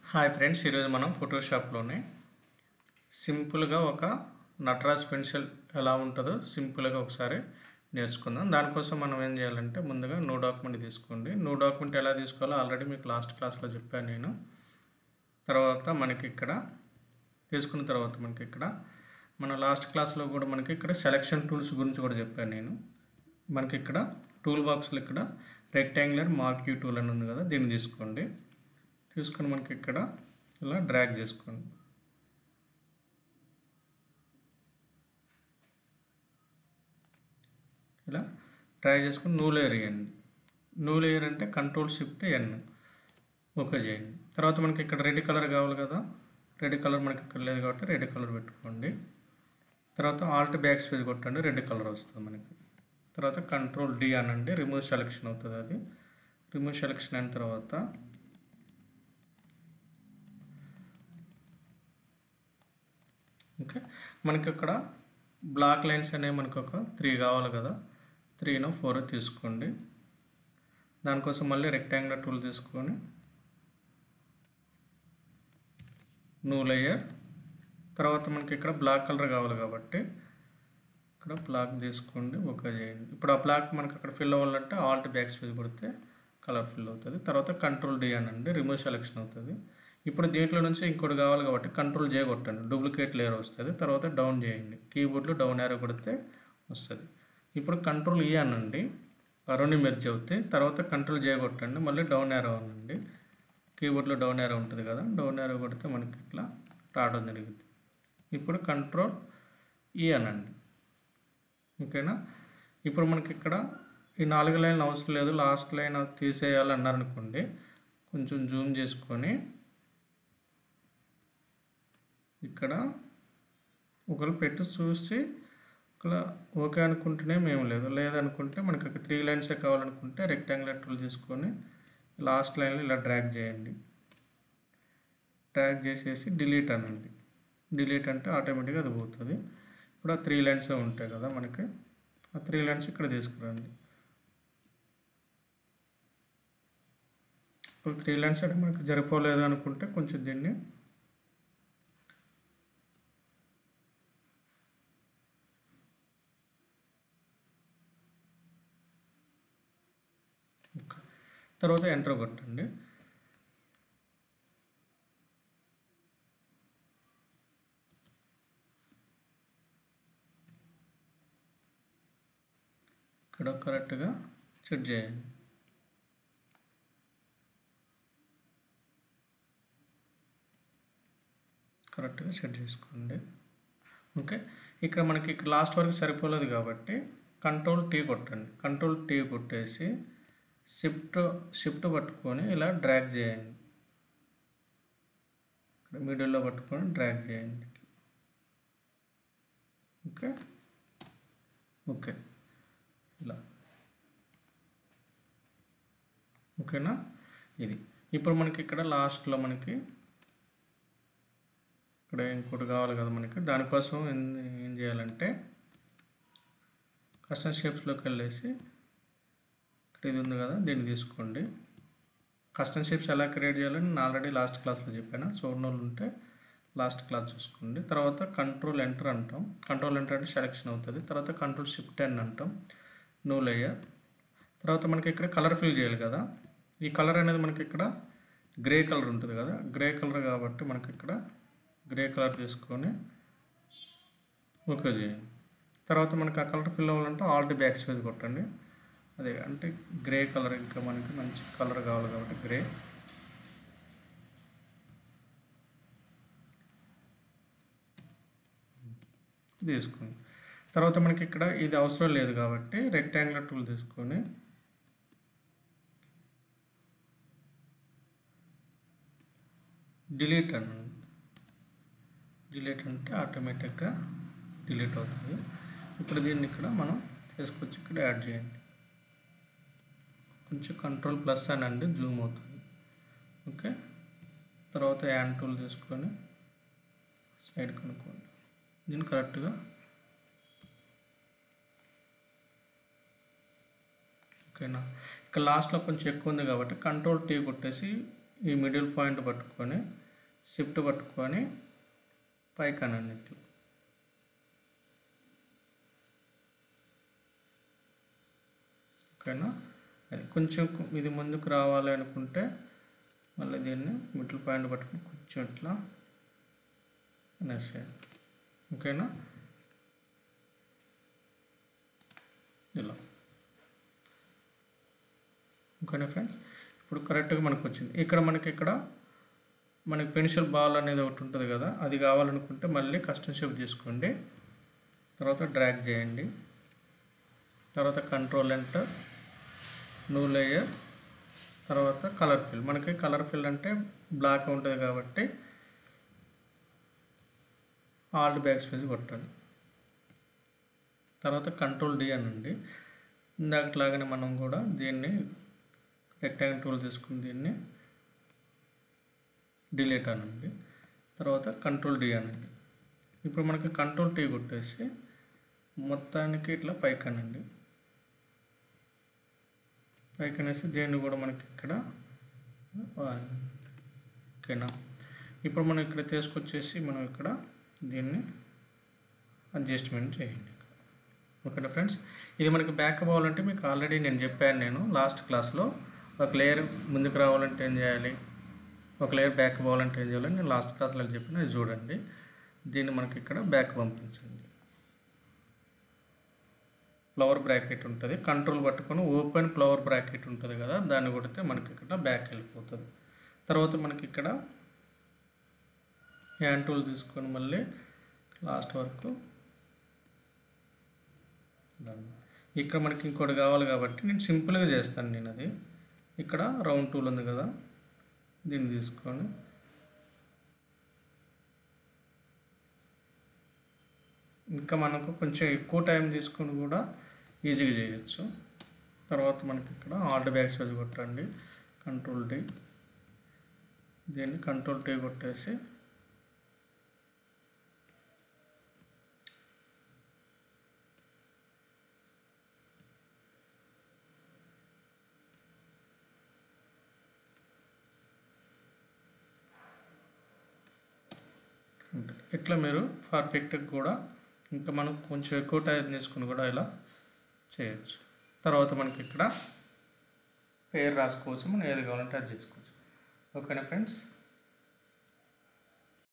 Hi friends ఈరోజు మనం ఫోటోషాప్లోనే సింపుల్గా ఒక నటరాజ్ పెన్సిల్ ఎలా ఉంటుందో సింపుల్గా ఒకసారి నేర్చుకుందాం దానికోసం మనం ఏం చేయాలంటే ముందుగా నో డాక్యుమెంట్ తీసుకోండి నో డాక్యుమెంట్ ఎలా తీసుకోవాలో ఆల్రెడీ మీకు లాస్ట్ క్లాస్లో చెప్పాను నేను తర్వాత మనకి ఇక్కడ తీసుకున్న తర్వాత మనకి ఇక్కడ మన లాస్ట్ క్లాస్లో కూడా మనకి ఇక్కడ సెలక్షన్ టూల్స్ గురించి కూడా చెప్పాను నేను మనకి ఇక్కడ టూల్ బాక్స్లో ఇక్కడ రెక్టాంగులర్ మార్క్యూ టూల్ అని ఉంది కదా దీన్ని తీసుకోండి తీసుకొని మనకి ఇక్కడ ఇలా డ్రాగ్ చేసుకోండి ఇలా డ్రాగ్ చేసుకొని నూ లేయర్ వేయండి నూ లేయర్ అంటే కంట్రోల్ షిఫ్ట్ ఎన్ ఓకే చేయండి తర్వాత మనకి ఇక్కడ రెడ్ కలర్ కావాలి కదా రెడ్ కలర్ మనకి ఇక్కడ లేదు కాబట్టి రెడ్ కలర్ పెట్టుకోండి తర్వాత ఆల్ట్ బ్యాక్ స్పేస్ కొట్టండి రెడ్ కలర్ వస్తుంది మనకి తర్వాత కంట్రోల్ డి అనండి రిమూవ్ సెలెక్షన్ అవుతుంది అది రిమూవ్ సెలెక్షన్ అయిన తర్వాత ఓకే మనకి ఇక్కడ బ్లాక్ లైన్స్ అనేవి మనకు ఒక త్రీ కావాలి కదా త్రీనో ఫోర్ తీసుకోండి దానికోసం మళ్ళీ రెక్టాంగులర్ టూల్ తీసుకొని నూ లేయర్ తర్వాత మనకి ఇక్కడ బ్లాక్ కలర్ కావాలి కాబట్టి ఇక్కడ బ్లాక్ తీసుకోండి ఓకే చేయండి ఇప్పుడు ఆ బ్లాక్ మనకి అక్కడ ఫిల్ అవ్వాలంటే ఆల్ట్ బ్యాక్ స్పేస్ కొడితే కలర్ ఫిల్ అవుతుంది తర్వాత కంట్రోల్ డి అనండి రిమూవ్ సెలెక్షన్ అవుతుంది ఇప్పుడు దీంట్లో నుంచి ఇంకోటి కావాలి కాబట్టి కంట్రోల్ జే కొట్టండి డూప్లికేట్ లేయర్ వస్తుంది తర్వాత డౌన్ చేయండి కీబోర్డ్లో డౌన్ యారో కొడితే వస్తుంది ఇప్పుడు కంట్రోల్ ఈ అనండి ఆ రెండు మెర్జ్ అవుతాయి తర్వాత కంట్రోల్ జే కొట్టండి మళ్ళీ డౌన్ యారో అనండి కీబోర్డ్లో డౌన్ యారో ఉంటుంది కదా డౌన్ యారో కొడితే మనకి ఇట్లా రావడం జరిగింది ఇప్పుడు కంట్రోల్ ఈ అనండి ఓకేనా ఇప్పుడు మనకి ఇక్కడ ఈ నాలుగు లైన్లు అవసరం లేదు లాస్ట్ లైన్ తీసేయాలన్నారనుకోండి కొంచెం జూమ్ చేసుకొని ఇక్కడ ఒకరు పెట్టి చూసి ఇక్కడ ఓకే అనుకుంటేనే మేము లేదు లేదనుకుంటే మనకి ఒక త్రీ లైన్సే కావాలనుకుంటే రెక్టాంగులర్ టూల్ తీసుకొని లాస్ట్ లైన్లో ఇలా డ్రాగ్ చేయండి డ్రాగ్ చేసేసి డిలీట్ అనండి డిలీట్ అంటే ఆటోమేటిక్గా అది పోతుంది ఇప్పుడు ఆ త్రీ లైన్సే ఉంటాయి కదా మనకి ఆ త్రీ లైన్స్ ఇక్కడ తీసుకురండి ఇప్పుడు త్రీ లైన్స్ అంటే మనకి జరిపోలేదు అనుకుంటే కొంచెం దీన్ని తర్వాత ఎంటర్ కొట్టండి ఇక్కడ కరెక్ట్గా సెట్ చేయండి కరెక్ట్గా సెట్ చేసుకోండి ఓకే ఇక్కడ మనకి ఇక్కడ లాస్ట్ వరకు సరిపోలేదు కాబట్టి కంట్రోల్ టీ కొట్టండి కంట్రోల్ టీ కొట్టేసి షిఫ్ట్ షిఫ్ట్ పట్టుకొని ఇలా డ్రాగ్ చేయండి ఇక్కడ మిడిల్లో పట్టుకొని డ్రాగ్ చేయండి ఓకే ఓకే ఇలా ఓకేనా ఇది ఇప్పుడు మనకి ఇక్కడ లాస్ట్లో మనకి ఇక్కడ ఇంకోటి కావాలి కదా మనకి దానికోసం ఏం ఏం చేయాలంటే కస్టమ్ షేప్స్లోకి వెళ్ళేసి ఇక్కడ ఇది ఉంది కదా దీన్ని తీసుకోండి కస్టమ్ షేప్స్ ఎలా క్రియేట్ చేయాలని నేను ఆల్రెడీ లాస్ట్ క్లాస్లో చెప్పాను చూడనోళ్ళు ఉంటే లాస్ట్ క్లాస్ చూసుకోండి తర్వాత కంట్రోల్ ఎంటర్ అంటాం కంట్రోల్ ఎంటర్ అంటే సెలెక్షన్ అవుతుంది తర్వాత కంట్రోల్ షిఫ్ట్ ఎన్ అంటాం నో లేయర్ తర్వాత మనకి ఇక్కడ కలర్ ఫిల్ చేయాలి కదా ఈ కలర్ అనేది మనకి ఇక్కడ గ్రే కలర్ ఉంటుంది కదా గ్రే కలర్ కాబట్టి మనకి ఇక్కడ గ్రే కలర్ తీసుకొని ఓకే చేయండి తర్వాత మనకి ఆ కలర్ ఫిల్ అవ్వాలంటే ఆల్ట్ బ్యాక్ స్పేస్ కొట్టండి అదే అంటే గ్రే కలర్ ఇంకా మనకి మంచి కలర్ కావాలి కాబట్టి గ్రే తీసుకోండి తర్వాత మనకి ఇక్కడ ఇది అవసరం లేదు కాబట్టి రెక్టాంగులర్ టూల్ తీసుకొని డిలీట్ అనండి డిలీట్ అంటే ఆటోమేటిక్గా డిలీట్ అవుతుంది ఇప్పుడు దీన్ని ఇక్కడ మనం తీసుకొచ్చి ఇక్కడ యాడ్ చేయండి కొంచెం కంట్రోల్ ప్లస్ అనండి జూమ్ అవుతుంది ఓకే తర్వాత యాన్ టూల్ తీసుకొని సైడ్ కనుక్కోండి దీన్ని కరెక్ట్గా ఓకేనా ఇక్కడ లాస్ట్లో కొంచెం ఎక్కువ ఉంది కాబట్టి కంట్రోల్ టీ కొట్టేసి ఈ మిడిల్ పాయింట్ పట్టుకొని షిఫ్ట్ పట్టుకొని పైకి అనండి ఇట్లా ఓకేనా అది కొంచెం కు- ఇది ముందుకు రావాలి అనుకుంటే మళ్ళీ దీన్ని మిడిల్ పాయింట్ పట్టుకొని కొంచెం ఇట్లా అనేసేయాలి ఓకేనా ఇలా ఓకేనా ఫ్రెండ్స్ ఇప్పుడు కరెక్ట్గా మనకు వచ్చింది ఇక్కడ మనకి ఇక్కడ మనకి పెన్సిల్ బాల్ అనేది ఒకటి ఉంటుంది కదా అది కావాలనుకుంటే మళ్ళీ కస్టమ్ షేప్ తీసుకోండి తర్వాత డ్రాగ్ చేయండి తర్వాత కంట్రోల్ ఎంటర్ న్యూ లేయర్ తర్వాత కలర్ ఫిల్ మనకి కలర్ ఫిల్ అంటే బ్లాక్ ఉంటుంది కాబట్టి ఆల్ట్ బ్యాక్ స్పేస్ కొట్టండి తర్వాత కంట్రోల్ డి అనండి ఇందాకట్లాగానే మనం కూడా దీన్ని రెక్టాంగిల్ టూల్ తీసుకుని దీన్ని డిలీట్ అనండి తర్వాత కంట్రోల్ డి అనండి ఇప్పుడు మనకి కంట్రోల్ టీ కొట్టేసి మొత్తానికి ఇట్లా పైకి అనండి పైకి అనేసి దీన్ని కూడా మనకి ఇక్కడ ఆ, ఓకేనా ఇప్పుడు మనం ఇక్కడ తీసుకొచ్చేసి మనం ఇక్కడ దీన్ని అడ్జస్ట్మెంట్ చేయండి ఓకేనా ఫ్రెండ్స్ ఇది మనకి బ్యాక్ అవ్వాలంటే మీకు ఆల్రెడీ నేను చెప్పాను నేను లాస్ట్ క్లాస్లో ఒక లేయర్ ముందుకు రావాలంటే ఏం చేయాలి ఒక లేయర్ బ్యాక్ పోవాలంటే ఏం చేయాలి నేను లాస్ట్ క్లాస్లో చెప్పిన ఇది చూడండి దీన్ని మనకి ఇక్కడ బ్యాక్ పంపించండి ఫ్లవర్ బ్రాకెట్ ఉంటుంది కంట్రోల్ పట్టుకొని ఓపెన్ ఫ్లవర్ బ్రాకెట్ ఉంటుంది కదా దాన్ని కొడితే మనకి ఇక్కడ బ్యాక్ వెళ్ళిపోతుంది తర్వాత మనకి ఇక్కడ హ్యాండ్ టూల్ తీసుకొని మళ్ళీ లాస్ట్ వరకు done. ఇక్కడ మనకి ఇంకోటి కావాలి కాబట్టి నేను సింపుల్గా చేస్తాను నేను అది ఇక్కడ రౌండ్ టూల్ ఉంది కదా దీన్ని తీసుకొని ఇంకా మనకు కొంచెం ఎక్కువ టైం తీసుకొని కూడా ఈజీగా చేయొచ్చు తర్వాత మనకి ఇక్కడ ఆల్ట్ బ్యాక్ స్పేస్ కొట్టండి కంట్రోల్ టీ దీన్ని కంట్రోల్ టీ కొట్టేసి ఉంటుంది ఇట్లా మీరు పర్ఫెక్ట్గా కూడా ఇంకా మనం కొంచెం ఎక్కువ టైం తీసుకుని కూడా ఇలా చేయొచ్చు తర్వాత మనకి ఇక్కడ పేరు రాసుకోవచ్చు మనం ఏది కావాలంటే అది చేసుకోవచ్చు ఓకేనా ఫ్రెండ్స్